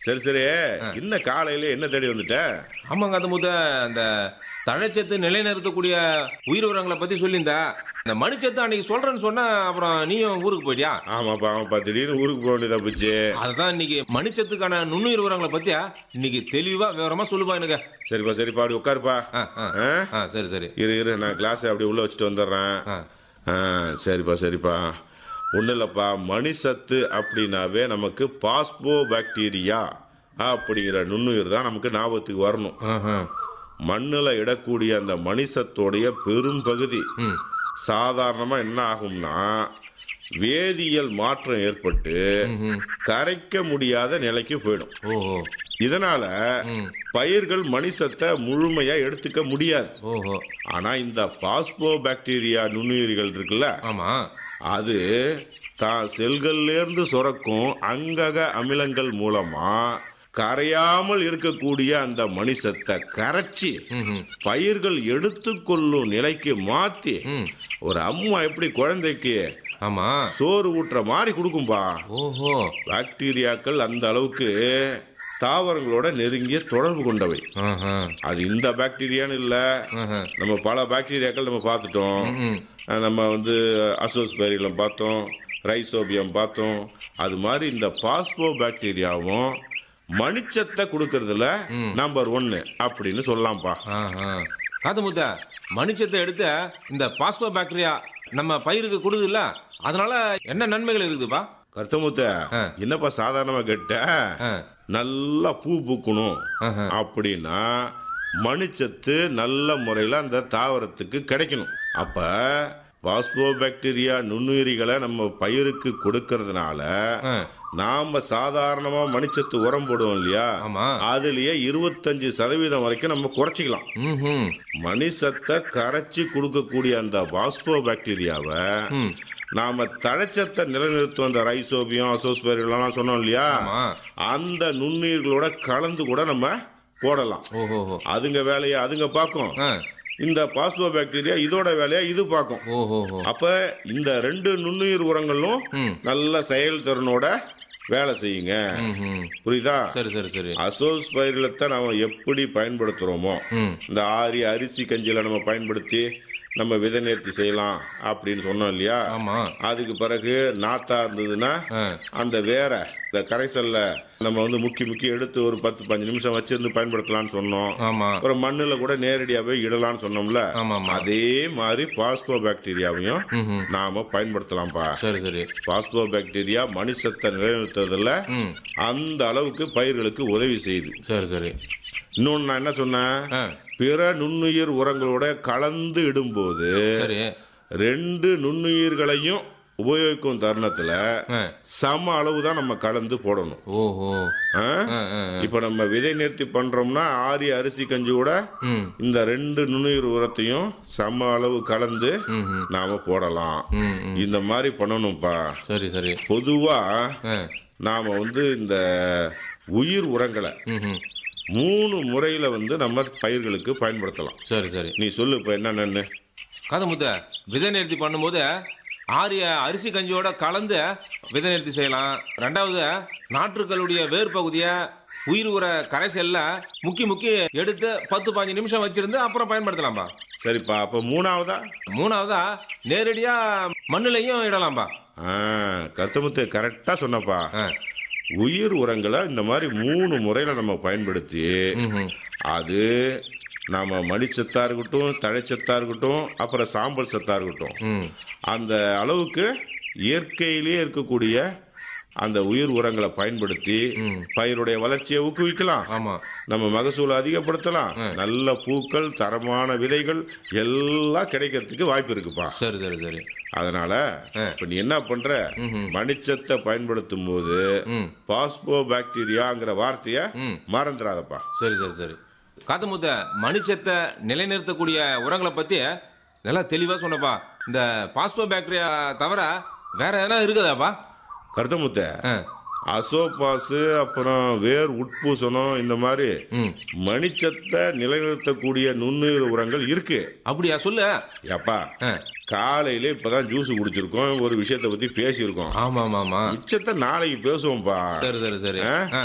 சரி சரி இன்ன காலையில என்ன தேடி வந்துட்ட ஆமாங்க அந்த முத அந்த தழைச்சத்து நிலைநிறுத்தக்கூடிய உயிர் உரங்களை பத்தி சொல்லியிருந்தா இந்த மணிச்சத்து அன்னைக்கு சொல்றேன்னு சொன்னா அப்புறம் நீயும் ஊருக்கு போயிட்டியா ஆமாப்பா ஆமாப்பா திடீர்னு ஊருக்கு போக வேண்டியதா போச்சு அதுதான் இன்னைக்கு மணிச்சத்துக்கான நுண்ணுயிர் உரங்களை பத்தியா இன்னைக்கு தெளிவா விவரமா சொல்லுப்பா எனக்கு சரிப்பா சரிப்பா அப்படி உட்காருப்பா ஆ, ஆ. ஆ? ஆ சரி சரி இரு இரு நான் கிளாஸ் அப்படி உள்ள வச்சுட்டு வந்துடுறேன் ஆ. ஆ சரிப்பா சரிப்பா ஒன்றும் இல்லைப்பா மணிசத்து அப்படின்னாவே நமக்கு பாஸ்போ பாக்டீரியா அப்படிங்கிற நுண்ணுயிர் தான் நமக்கு ஞாபகத்துக்கு வரணும் ஆஹா. மண்ணில் இடக்கூடிய அந்த மணிசத்தோடைய பெரும் பகுதி ம் சாதாரணமாக என்ன ஆகும்னா வேதியியல் மாற்றம் ஏற்பட்டு ம்ஹும். கரைக்க முடியாத நிலைக்கு போயிடும் ஓஹோ இதனால ம் பயிர்கள் மணிசத்தை முழுமையா எடுத்துக்க முடியாது ஓஹோ ஆனா இந்த பாஸ்போ பாக்டீரியா நுண்ணுயிரிகள் இருக்குல்ல ஆமா அது தான் செல்கள்ல இருந்து சுரக்கும் அங்கக அமிலங்கள் மூலமா கரையாமல் இருக்கக்கூடிய அந்த மணிசத்தை கரைச்சி ம்ஹும். பயிர்கள் எடுத்துக்கொள்ளும் நிலைக்கு மாத்தி ம் ஒரு அம்மா எப்படி குழந்தைக்கு ஆமா சோறு ஊட்டுற மாதிரி கொடுக்கும்பா ஓஹோ பாக்டீரியாக்கள் அந்த அளவுக்கு தாவரங்களோட நெருங்கிய தொடர்பு கொண்டவை ஆஹா. அது இந்த பாக்டீரியான்னு இல்லை ஆஹா. நம்ம பல பாக்டீரியாக்கள் நம்ம பார்த்துட்டோம் ம் அஹ் நம்ம வந்து அசோஸ்பெரிலம் பார்த்தோம் ரைசோபியம் பார்த்தோம் அது மாதிரி இந்த பாஸ்போ பாக்டீரியாவும் மணிச்சத்தை கொடுக்கறதுல நம்பர் ஒன்னு அப்படின்னு சொல்லலாம்ப்பா ஆஹா. காது முத்த மணிச்சத்தை எடுத்த இந்த பாஸ்போ பாக்டீரியா நம்ம பயிருக்கு கொடுக்குதுல்ல அதனால என்ன நன்மைகள் இருக்குதுப்பா கருத்தமுத்த ஆ. என்னப்பா சாதாரணமா கேட்ட ஆ. நல்லா பூ பூக்கணும் ஆஹா. அப்படின்னா மணிச்சத்து நல்ல முறையில் அந்த தாவரத்துக்கு கிடைக்கணும் அப்ப பாஸ்போ பாக்டீரியா நுண்ணுயிரிகளை நம்ம பயிருக்கு கொடுக்கறதுனால ஆ. நாம சாதாரணமா மணிச்சத்து உரம் போடுவோம் இல்லையா ஆமா அதுலயே இருபத்தஞ்சு சதவீதம் வரைக்கும் நம்ம குறைச்சிக்கலாம் ம்ஹும். மணிசத்தை கரைச்சி கொடுக்கக்கூடிய அந்த பாஸ்போ பாக்டீரியாவை ம் நாம தழைச்சத்தை நிலைநிறுத்தும் அந்த ரைசோபியம் அசோஸ்பெரிலாம் சொன்னோம் இல்லையா ஆமா அந்த நுண்ணுயிர்களோட கலந்து கூட நம்ம போடலாம் ஓஹோஹோ அதுங்க வேலையை அதுங்க பார்க்கும் ஆ. இந்த பாஸ்போ பாக்டீரியா இதோட வேலையை இது பார்க்கும் ஓஹோஹோ அப்ப இந்த ரெண்டு நுண்ணுயிர் உரங்களும் ம் நல்ல செயல்திறனோட வேலை செய்யுங்க ம்ஹும். புரியுதா சரி சரி சரி அசோஸ் பயிர்களத்தை நாம எப்படி பயன்படுத்துறோமோ ம் இந்த ஆரி அரிசி கஞ்சியில நம்ம பயன்படுத்தி நம்ம விதை நேர்த்தி செய்யலாம் அப்படின்னு சொன்னோம் இல்லையா ஆமா அதுக்கு பிறகு நாத்தா இருந்ததுன்னா ஆ. அந்த வேற இந்த கரைசல்ல நம்ம வந்து முக்கி முக்கி எடுத்து ஒரு பத்து பஞ்சு நிமிஷம் வச்சிருந்து பயன்படுத்தலாம்னு சொன்னோம் ஆமா அப்புறம் மண்ணுல கூட நேரடியாவே இடலாம்னு சொன்னோம்ல ஆமா ஆமா அதே மாதிரி பாஸ்போ பாக்டீரியாவையும் ம்ஹும். நாம பயன்படுத்தலாம்ப்பா சரி சரி பாஸ்போ பாக்டீரியா மனுஷத்தை நிலைநிறுத்துறதுல ம் அந்த அளவுக்கு பயிர்களுக்கு உதவி செய்யுது சரி சரி இன்னொன்னு நான் என்ன சொன்னேன் ஆ பிற நுண்ணுயிர் உரங்களோட கலந்து இடும்போது சரி ரெண்டு நுண்ணுயிர்களையும் உபயோகிக்கும் தருணத்துல ஆ சம அளவு தான் நம்ம கலந்து போடணும் ஓஹோ ஆ? ஆ ஆ ஆ. இப்ப நம்ம விதை நிறுத்தி பண்றோம்னா ஆரிய அரிசி கஞ்சி கூட ம் இந்த ரெண்டு நுண்ணுயிர் உரத்தையும் சம அளவு கலந்து ம்ஹும். நாம போடலாம் ம் ம் இந்த மாதிரி பண்ணணும்ப்பா சரி சரி பொதுவா ஆ நாம வந்து இந்த உயிர் உரங்களை ம்ஹும். மூணு முறையில வந்து நம்ம பயிர்களுக்கு பயன்படுத்தலாம் சரி சரி நீ சொல்லு இப்ப என்னென்னு கதை முத்த விதை நிறுத்தி பண்ணும்போது ஆரிய அரிசி கஞ்சியோட கலந்து விதை நிறுத்தி செய்யலாம் ரெண்டாவது நாற்றுக்களுடைய வேர் பகுதியை உயிர் உர கரைசல்ல முக்கி முக்கி எடுத்து பத்து பாஞ்சு நிமிஷம் வச்சிருந்து அப்புறம் பயன்படுத்தலாம்பா சரிப்பா அப்ப மூணாவதா மூணாவதா நேரடியா மண்ணுலையும் இடலாம்பா ஆ கருத்தமுத்து கரெக்டா சொன்னப்பா ஆ. உயிர் உரங்களை இந்த மாதிரி மூணு முறையில நம்ம பயன்படுத்தி ம்ஹும். அது நாம மணிச்சத்தா இருக்கட்டும் தழைச்சத்தா இருக்கட்டும் அப்புறம் சாம்பல் சத்தா இருக்கட்டும் ம் அந்த அளவுக்கு இயற்கையிலேயே இருக்கக்கூடிய அந்த உயிர் உரங்களை பயன்படுத்தி ம். பயிருடைய வளர்ச்சியை ஊக்குவிக்கலாம் ஆமா நம்ம மகசூலை அதிகப்படுத்தலாம் நல்ல பூக்கள் தரமான விதைகள் எல்லாம் கிடைக்கிறதுக்கு வாய்ப்பு இருக்குப்பா சரி சரி சரி அதனால இப்ப நீ என்ன பண்ற மணிச்சத்தை பயன்படுத்தும் போது ம் பாஸ்போ பாக்டீரியாங்கிற வார்த்தைய ம். மறந்துடாதப்பா சரி சரி சரி காத்து முத்த மணிச்சத்தை நிலைநிறுத்தக்கூடிய உரங்களை பத்தி நல்லா தெளிவா சொன்னப்பா இந்த பாஸ்போ பாக்டீரியா தவிர வேற எதனா இருக்குதாப்பா கருத்தமுத்த ஆ அசோபாசு அப்புறம் வேர் உட்பூசணம் இந்த மாதிரி ம் மணிச்சத்தை நிலைநிறுத்தக்கூடிய நுண்ணுயிர் உரங்கள் இருக்கு அப்படியா சொல்லு ஏப்பா ஆ. காலையில இப்பதான் ஜூஸ் குடிச்சிருக்கோம் ஒரு விஷயத்தை பத்தி பேசியிருக்கோம் ஆமா ஆமா ஆமா மிச்சத்தை நாளைக்கு பேசுவோம்ப்பா சரி சரி சரி ஆ? ஆ